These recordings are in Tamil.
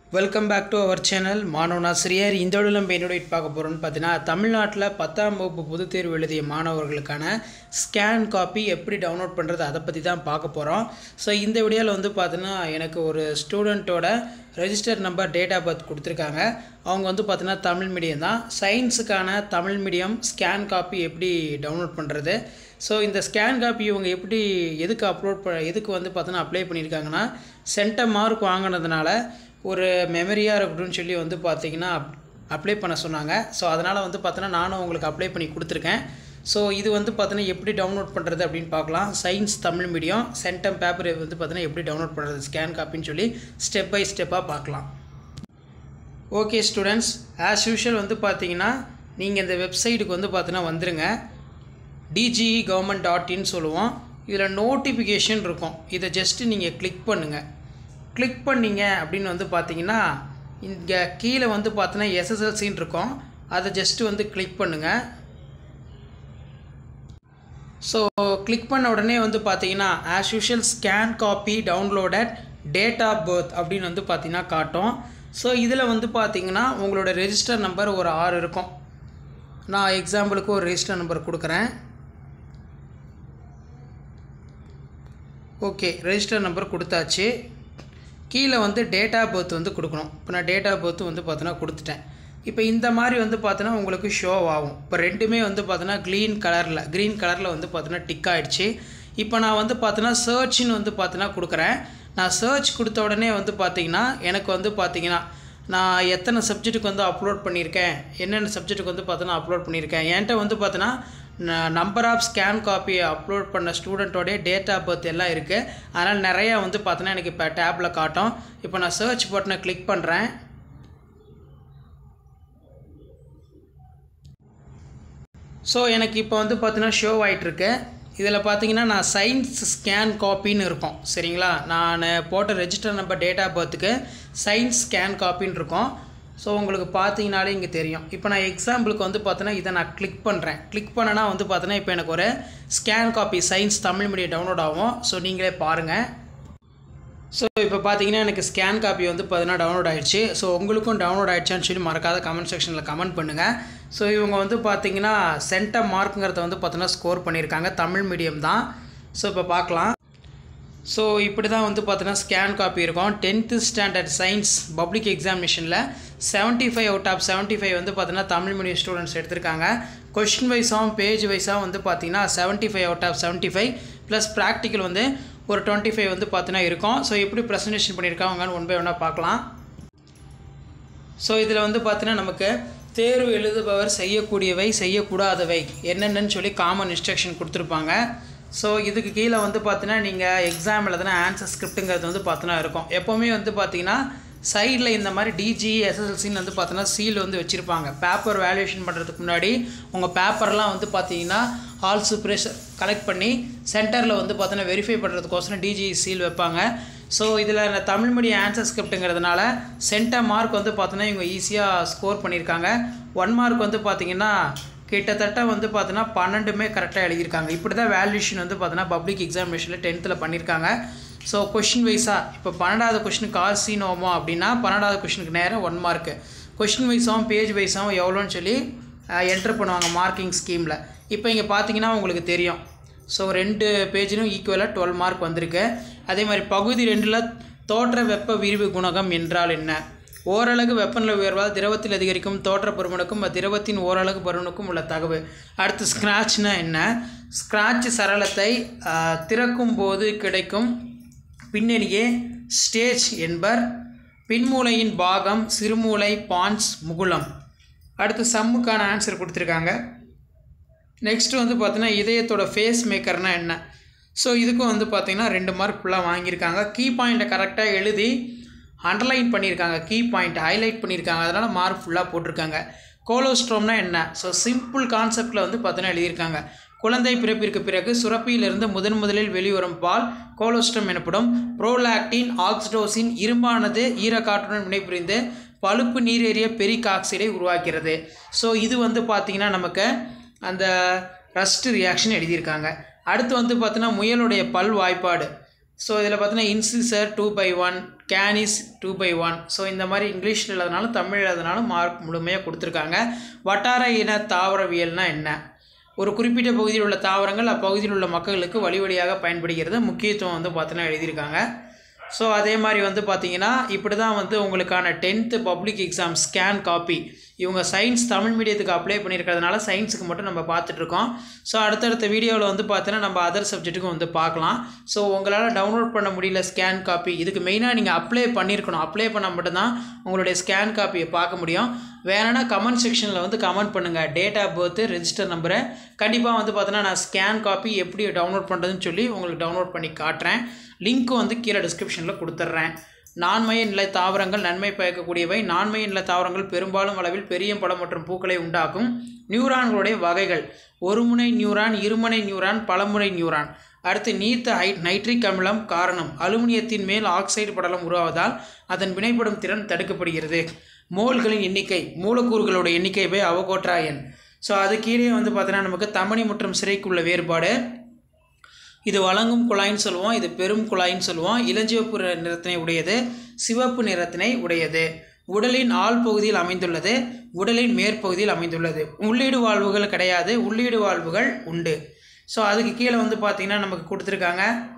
welcome back to our channel மாணவன் ஆசிரியர் இந்த வீடியோவில் நம்ம என்னோட பார்க்க போகிறோம்னு பார்த்தீங்கன்னா தமிழ்நாட்டில் பத்தாம் வகுப்பு பொதுத் தேர்வு எழுதிய மாணவர்களுக்கான ஸ்கேன் காப்பி எப்படி டவுன்லோட் பண்ணுறது அதை பற்றி தான் பார்க்க போகிறோம் ஸோ இந்த வீடியோவில் வந்து பார்த்தீங்கன்னா எனக்கு ஒரு ஸ்டூடெண்ட்டோட register number date of birth கொடுத்துருக்காங்க அவங்க வந்து பார்த்தீங்கன்னா தமிழ் மீடியம் தான் சயின்ஸுக்கான தமிழ் மீடியம் ஸ்கேன் காப்பி எப்படி டவுன்லோட் பண்ணுறது ஸோ இந்த ஸ்கேன் காப்பி இவங்க எப்படி எதுக்கு அப்லோட் ப எதுக்கு வந்து பார்த்தோன்னா அப்ளை பண்ணியிருக்காங்கன்னா சென்டம் மார்க் வாங்கினதுனால ஒரு மெமரியாக இருக்கட்டும்னு சொல்லி வந்து பார்த்தீங்கன்னா அப்ளை பண்ண சொன்னாங்க ஸோ அதனால் வந்து பார்த்தோன்னா நானும் உங்களுக்கு அப்ளை பண்ணி கொடுத்துருக்கேன் ஸோ இது வந்து பார்த்தோன்னா எப்படி டவுன்லோட் பண்ணுறது அப்படின்னு பார்க்கலாம் science Tamil medium centum paper வந்து பார்த்தோன்னா எப்படி டவுன்லோட் பண்ணுறது ஸ்கேன் காப்பின்னு சொல்லி ஸ்டெப் பை ஸ்டெப்பாக பார்க்கலாம் ஓகே ஸ்டூடெண்ட்ஸ் ஆஸ் யூஷுவல் வந்து பார்த்தீங்கன்னா நீங்கள் இந்த வெப்சைட்டுக்கு வந்து பார்த்தீங்கன்னா வந்துருங்க டிஜிஇ கவர்மெண்ட் டாட் இன் சொல்லுவோம் இதில் நோட்டிஃபிகேஷன் இருக்கும் இதை ஜஸ்ட்டு நீங்கள் கிளிக் பண்ணுங்கள் கிளிக் பண்ணீங்க அப்படின்னு வந்து பார்த்தீங்கன்னா இங்கே கீழே வந்து பார்த்தீங்கன்னா எஸ்எஸ்எல்சின்னு இருக்கும் அதை ஜஸ்ட்டு வந்து கிளிக் பண்ணுங்கள் ஸோ கிளிக் பண்ண உடனே வந்து பார்த்தீங்கன்னா as usual scan copy downloaded date of birth அப்படின்னு வந்து பார்த்தீங்கன்னா காட்டும் ஸோ இதில் வந்து பார்த்தீங்கன்னா உங்களோட ரெஜிஸ்டர் நம்பர் ஒரு ஆறு இருக்கும் நான் எக்ஸாம்பிளுக்கு ஒரு ரெஜிஸ்டர் நம்பர் கொடுக்குறேன் ஓகே ரெஜிஸ்டர் நம்பர் கொடுத்தாச்சு கீழே வந்து டேட் ஆஃப் பர்த் வந்து கொடுக்கணும் இப்போ நான் டேட் ஆஃப் பர்த் வந்து பார்த்தோன்னா கொடுத்துட்டேன் இப்போ இந்த மாதிரி வந்து பார்த்தோன்னா உங்களுக்கு ஷோ ஆகும் இப்போ ரெண்டுமே வந்து பார்த்தோன்னா க்ரீன் கலரில் க்ரீன் கலரில் வந்து பார்த்தோன்னா டிக் ஆகிடுச்சு இப்போ நான் வந்து பார்த்தோன்னா சர்ச்னு வந்து பார்த்தோன்னா கொடுக்குறேன் நான் சர்ச் கொடுத்த உடனே வந்து பார்த்தீங்கன்னா எனக்கு வந்து பார்த்தீங்கன்னா நான் எத்தனை சப்ஜெக்ட்டுக்கு வந்து அப்லோட் பண்ணியிருக்கேன் என்னென்ன சப்ஜெக்ட்டுக்கு வந்து பார்த்தோன்னா அப்லோட் பண்ணியிருக்கேன் என்கிட்ட வந்து பார்த்தோன்னா number of scan copy upload பண்ண ஸ்டூடெண்ட்டோடைய டேட் ஆஃப் பர்த் எல்லாம் இருக்குது அதனால் நிறையா வந்து பார்த்தோன்னா எனக்கு இப்போ டேப்பில் காட்டும் இப்போ நான் சர்ச் பட்டனை கிளிக் பண்ணுறேன் ஸோ எனக்கு இப்போ வந்து பார்த்தீங்கன்னா ஷோ ஆகிட்டுருக்கு இதில் பார்த்தீங்கன்னா நான் சயின்ஸ் ஸ்கேன் காப்பின்னு இருக்கும் சரிங்களா நான் போட்ட ரெஜிஸ்டர் நம்பர் டேட் ஆஃப் பர்த்துக்கு சயின்ஸ் ஸ்கேன் காப்பின்னு இருக்கும் ஸோ உங்களுக்கு பார்த்தீங்கனாலே இங்கே தெரியும் இப்போ நான் எக்ஸாம்பிளுக்கு வந்து பார்த்தோன்னா இதை நான் கிளிக் பண்ணுறேன் கிளிக் பண்ணனா வந்து பார்த்தோன்னா இப்போ எனக்கு ஒரு scan copy science Tamil medium download ஆகும் ஸோ நீங்களே பாருங்கள் ஸோ இப்போ பார்த்தீங்கன்னா எனக்கு ஸ்கேன் காப்பி வந்து பார்த்தீங்கன்னா டவுன்லோட் ஆகிடுச்சு ஸோ உங்களுக்கும் டவுன்லோட் ஆகிடுச்சான்னு சொல்லி மறக்காத கமெண்ட் செக்ஷனில் கமெண்ட் பண்ணுங்கள் ஸோ இவங்க வந்து பார்த்தீங்கன்னா சென்டம் மார்க்குங்கிறத வந்து பார்த்தீங்கன்னா ஸ்கோர் பண்ணியிருக்காங்க தமிழ் மீடியம் தான் ஸோ இப்போ பார்க்கலாம் ஸோ இப்படி தான் வந்து பார்த்தீங்கன்னா ஸ்கேன் காப்பி இருக்கும் டென்த்து ஸ்டாண்டர்ட் சயின்ஸ் பப்ளிக் எக்ஸாமினேஷனில் seventy five out of seventy five வந்து பார்த்தீங்கன்னா தமிழ் மீடியம் ஸ்டூடெண்ட்ஸ் எடுத்திருக்காங்க கொஷின் வைஸாகவும் பேஜ் வைஸாகவும் வந்து பார்த்தீங்கன்னா seventy five out of seventy five plus practical வந்து ஒரு டுவெண்ட்டி ஃபைவ் வந்து பார்த்தீங்கன்னா இருக்கும் ஸோ எப்படி ப்ரெசன்டேஷன் பண்ணியிருக்காங்கன்னு ஒன் பை ஒன்னாக பார்க்கலாம் ஸோ இதில் வந்து பார்த்தீங்கன்னா நமக்கு தேர்வு எழுதுபவர் செய்யக்கூடியவை செய்யக்கூடாதவை என்னென்னு சொல்லி காமன் இன்ஸ்ட்ரக்ஷன் கொடுத்துருப்பாங்க ஸோ இதுக்கு கீழே வந்து பார்த்தீங்கன்னா நீங்கள் எக்ஸாம் எழுதுனா ஆன்சர் ஸ்கிரிப்ட்டுங்கிறது வந்து பார்த்தீங்கன்னா இருக்கும் எப்போவுமே வந்து பார்த்தீங்கன்னா சைடில் இந்த மாதிரி டிஜி எஸ்எஸ்எல்சின்னு வந்து பார்த்தீங்கன்னா சீல் வந்து வச்சுருப்பாங்க பேப்பர் வேல்யூஷன் பண்ணுறதுக்கு முன்னாடி உங்கள் பேப்பர்லாம் வந்து பார்த்தீங்கன்னா ஆல் சூப்பரேஷர் கலெக்ட் பண்ணி சென்டரில் வந்து பார்த்தீங்கன்னா வெரிஃபை பண்ணுறதுக்கோசரம் டிஜி சீல் வைப்பாங்க ஸோ இதில் தமிழ் மீடியம் ஆன்சர் ஸ்கிரிப்ட்டுங்கிறதுனால சென்டம் மார்க் வந்து பார்த்தீங்கன்னா இவங்க ஈஸியாக ஸ்கோர் பண்ணியிருக்காங்க ஒன் மார்க் வந்து பார்த்தீங்கன்னா கிட்டத்தட்ட வந்து பார்த்தீங்கன்னா பன்னெண்டுமே கரெக்டாக எழுதியிருக்காங்க இப்படி தான் வேல்யூஷன் வந்து பார்த்தீங்கன்னா பப்ளிக் எக்ஸாமினேஷனில் டென்த்தில் பண்ணியிருக்காங்க ஸோ கொஷின் வைஸாக இப்போ பன்னெண்டாவது கொஷினுக்கு ஆர் சீனோமோ அப்படின்னா பன்னெண்டாவது கொஷினுக்கு நேரம் ஒன் மார்க்கு கொஷின் வைஸாகவும் பேஜ் வைஸாகவும் எவ்வளோன்னு சொல்லி என்ட்ரு பண்ணுவாங்க மார்க்கிங் ஸ்கீமில் இப்போ இங்கே பார்த்தீங்கன்னா உங்களுக்கு தெரியும் ஸோ ரெண்டு பேஜிலும் ஈக்குவலாக டுவெல் மார்க் வந்திருக்கு அதே மாதிரி பகுதி ரெண்டில் தோற்ற வெப்ப விரிவு குணகம் என்றால் என்ன ஓரளவு வெப்பநிலை உயர்வால் திரவத்தில் அதிகரிக்கும் தோற்ற பருமனுக்கும் திரவத்தின் ஓரளவு பருமனுக்கும் உள்ள தகவு அடுத்து ஸ்க்ராட்ச்னா என்ன ஸ்க்ராட்ச் சரளத்தை திறக்கும் போது கிடைக்கும் பின்னணியே ஸ்டேஜ் என்பர் பின்மூளையின் பாகம் சிறுமூளை பான்ஸ் முகுளம் அடுத்து சம்முக்கான ஆன்சர் கொடுத்துருக்காங்க நெக்ஸ்ட்டு வந்து பார்த்தீங்கன்னா இதயத்தோட ஃபேஸ் மேக்கர்னால் என்ன ஸோ இதுக்கும் வந்து பார்த்திங்கன்னா ரெண்டு மார்க் ஃபுல்லாக வாங்கியிருக்காங்க கீ பாயிண்ட்டை கரெக்டாக எழுதி அண்டர்லைன் பண்ணியிருக்காங்க கீ பாயிண்ட் ஹைலைட் பண்ணியிருக்காங்க அதனால் மார்க் ஃபுல்லாக போட்டிருக்காங்க கோலோஸ்ட்ரோம்னா என்ன ஸோ சிம்பிள் கான்செப்டில் வந்து பார்த்தீங்கன்னா எழுதியிருக்காங்க குழந்தை பிறப்பிற்கு பிறகு சுரப்பியிலிருந்து முதன் முதலில் வெளிவரும் பால் கோலோஸ்ட்ரம் எனப்படும் ப்ரோலாக்டின் ஆக்சிடோசின் இரும்பானது ஈரக்காற்றுடன் வினைபுரிந்து பழுப்பு நீரேறிய பெரிக் ஆக்சைடை உருவாக்கிறது ஸோ இது வந்து பார்த்திங்கன்னா நமக்கு அந்த ரஸ்ட் ரியாக்ஷன் எழுதியிருக்காங்க அடுத்து வந்து பார்த்தீங்கன்னா முயலுடைய பல் வாய்ப்பாடு ஸோ இதில் பார்த்தீங்கன்னா incisor two by one canines two by one so இந்த மாதிரி இங்கிலீஷில் எழுதினாலும் தமிழ் எழுதினாலும் மார்க் முழுமையாக கொடுத்துருக்காங்க வட்டார இன தாவரவியல்னா என்ன ஒரு குறிப்பிட்ட பகுதியில் உள்ள தாவரங்கள் அப்பகுதியில் உள்ள மக்களுக்கு வழி வழியாக பயன்படுகிறது முக்கியத்துவம் வந்து பார்த்தீங்கன்னா எழுதியிருக்காங்க ஸோ அதே மாதிரி வந்து பார்த்தீங்கன்னா இப்படி தான் வந்து உங்களுக்கான tenth public exam scan copy இவங்க சயின்ஸ் தமிழ் மீடியத்துக்கு அப்ளை பண்ணியிருக்கிறதுனால சயின்ஸுக்கு மட்டும் நம்ம பார்த்துட்ருக்கோம் ஸோ அடுத்தடுத்த வீடியோவில் வந்து பார்த்தீங்கன்னா நம்ம அதர் சப்ஜெக்ட்டுக்கும் வந்து பார்க்கலாம் ஸோ உங்களால் டவுன்லோட் பண்ண முடியல ஸ்கேன் காப்பி இதுக்கு மெயினாக நீங்கள் அப்ளை பண்ணியிருக்கணும் அப்ளை பண்ணால் மட்டும்தான் உங்களுடைய ஸ்கேன் காப்பியை பார்க்க முடியும் வேணும்னா கமெண்ட் செக்ஷனில் வந்து கமெண்ட் பண்ணுங்கள் டேட் ஆஃப் பர்த்து ரெஜிஸ்டர் நம்பரை கண்டிப்பாக வந்து பார்த்தீங்கன்னா நான் ஸ்கேன் காப்பி எப்படி டவுன்லோட் பண்ணுறதுன்னு சொல்லி உங்களுக்கு டவுன்லோட் பண்ணி காட்டுறேன் லிங்க்கும் வந்து கீழே டிஸ்கிரிப்ஷனில் கொடுத்துட்றேன் நான்மய நிலை தாவரங்கள் நன்மை பயக்கக்கூடியவை நான்மய நிலை தாவரங்கள் பெரும்பாலும் அளவில் பெரிய படம் மற்றும் பூக்களை உண்டாக்கும் நியூரான்களுடைய வகைகள் ஒருமுனை நியூரான் இருமுனை நியூரான் பலமுனை நியூரான் அடுத்து நீர்த்த ஹை நைட்ரிக் அமிலம் காரணம் அலுமினியத்தின் மேல் ஆக்சைடு படலம் உருவாவதால் அதன் வினைப்படும் திறன் தடுக்கப்படுகிறது மோல்களின் எண்ணிக்கை மூலக்கூறுகளோட எண்ணிக்கை பை அவகோட்ரா எண் ஸோ அது கீழே வந்து பார்த்தீங்கன்னா நமக்கு தமனி மற்றும் சிறைக்குள்ள வேறுபாடு இது வழங்கும் குழாயின்னு சொல்லுவோம் இது பெரும் குழாயின்னு சொல்லுவோம் இளஞ்சிவப்பு நிற- நிறத்தினை உடையது சிவப்பு நிறத்தினை உடையது உடலின் ஆள் பகுதியில் அமைந்துள்ளது உடலின் மேற்பகுதியில் அமைந்துள்ளது உள்ளீடு வாழ்வுகள் கிடையாது உள்ளீடு வாழ்வுகள் உண்டு ஸோ அதுக்கு கீழே வந்து பார்த்திங்கன்னா நமக்கு கொடுத்துருக்காங்க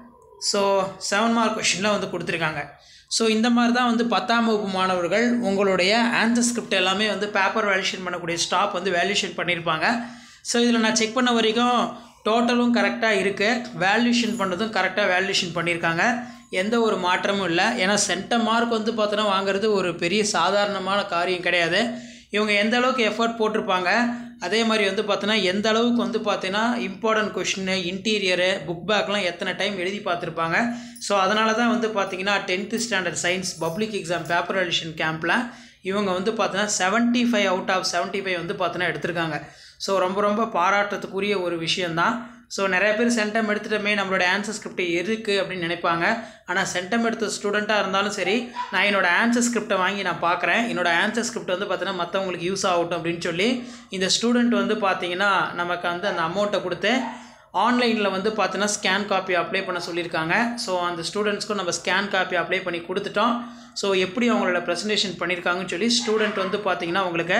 ஸோ செவன் மார்க் கொஷினில் வந்து கொடுத்துருக்காங்க ஸோ இந்த மாதிரி தான் வந்து பத்தாம் வகுப்பு மாணவர்கள் உங்களுடைய ஆன்சர் ஸ்கிரிப்ட் எல்லாமே வந்து பேப்பர் வேல்யூஷன் பண்ணக்கூடிய ஸ்டாப் வந்து வேல்யூஷன் பண்ணியிருப்பாங்க ஸோ இதில் நான் செக் பண்ண வரைக்கும் டோட்டலும் கரெக்டாக இருக்குது வேல்யூஷன் பண்ணதும் கரெக்டாக வேல்யூஷன் பண்ணியிருக்காங்க எந்த ஒரு மாற்றமும் இல்லை ஏன்னா சென்ட மார்க் வந்து பார்த்தோன்னா வாங்குறது ஒரு பெரிய சாதாரணமான காரியம் கிடையாது இவங்க எந்த அளவுக்கு எஃபர்ட் போட்டிருப்பாங்க அதே மாதிரி வந்து பார்த்தோன்னா எந்த அளவுக்கு வந்து பார்த்தீங்கன்னா இம்பார்ட்டன்ட் கொஷின் இன்டீரியரு புக் பேக்லாம் எத்தனை டைம் எழுதி பார்த்துருப்பாங்க ஸோ அதனால தான் வந்து பார்த்தீங்கன்னா tenth standard science public exam paper எடிஷன் கேம்பில் இவங்க வந்து பார்த்தோன்னா seventy five out of seventy five வந்து பார்த்தோன்னா எடுத்திருக்காங்க ஸோ ரொம்ப ரொம்ப பாராட்டுறதுக்குரிய ஒரு விஷயந்தான் ஸோ நிறைய பேர் சென்டம் எடுத்துட்டோமே நம்மளோட ஆன்சர் ஸ்கிரிப்ட் இருக்குது அப்படின்னு நினைப்பாங்க ஆனால் சென்டம் எடுத்த ஸ்டூடெண்ட்டாக இருந்தாலும் சரி நான் என்னோட ஆன்சர் ஸ்கிரிப்டை வாங்கி நான் பார்க்குறேன் என்னோட ஆன்சர் ஸ்கிரிப்ட் வந்து பார்த்தீங்கன்னா மற்றவங்களுக்கு யூஸ் ஆகட்டும் அப்படின்னு சொல்லி இந்த ஸ்டூடெண்ட் வந்து பார்த்தீங்கன்னா நமக்கு வந்து அந்த அமௌண்ட்டை கொடுத்து ஆன்லைனில் வந்து பார்த்தீங்கன்னா ஸ்கேன் காப்பி அப்ளை பண்ண சொல்லியிருக்காங்க ஸோ அந்த ஸ்டூடெண்ட்ஸ்க்கும் நம்ம ஸ்கேன் காப்பி அப்ளை பண்ணி கொடுத்துட்டோம் ஸோ எப்படி அவங்களோட ப்ரெசன்டேஷன் பண்ணியிருக்காங்கன்னு சொல்லி ஸ்டூடெண்ட் வந்து பார்த்தீங்கன்னா உங்களுக்கு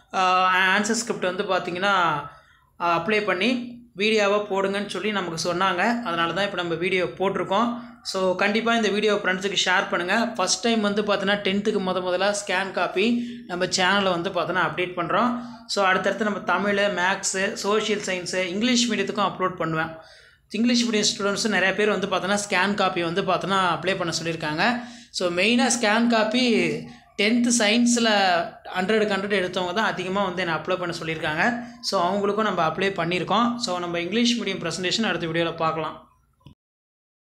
ஆன்சர் ஸ்கிரிப்ட் வந்து பார்த்தீங்கன்னா அப்ளை பண்ணி வீடியோவாக போடுங்கன்னு சொல்லி நமக்கு சொன்னாங்க அதனால தான் இப்போ நம்ம வீடியோ போட்டிருக்கோம் ஸோ கண்டிப்பாக இந்த வீடியோ ஃப்ரெண்ட்ஸுக்கு ஷேர் பண்ணுங்கள் ஃபஸ்ட் டைம் வந்து பார்த்தோன்னா டென்த்துக்கு முத முதல்ல ஸ்கேன் காப்பி நம்ம சேனலில் வந்து பார்த்தோன்னா அப்டேட் பண்ணுறோம் ஸோ அடுத்தடுத்து நம்ம Tamil maths social science English மீடியத்துக்கும் அப்லோட் பண்ணுவேன் இங்கிலீஷ் மீடியம் ஸ்டூடெண்ட்ஸும் நிறைய பேர் வந்து பார்த்தோன்னா ஸ்கேன் காப்பி வந்து பார்த்தோன்னா அப்ளை பண்ண சொல்லியிருக்காங்க ஸோ மெயினாக ஸ்கேன் காப்பி டென்த்து சயின்ஸில் ஹண்ட்ரடுக்கு ஹண்ட்ரட் எடுத்தவங்க தான் அதிகமாக வந்து என்னை அப்ளை பண்ண சொல்லியிருக்காங்க ஸோ அவங்களுக்கும் நம்ம அப்ளை பண்ணியிருக்கோம் ஸோ நம்ம இங்கிலீஷ் மீடியம் ப்ரெசன்டேஷன் அடுத்த வீடியோவில் பார்க்கலாம்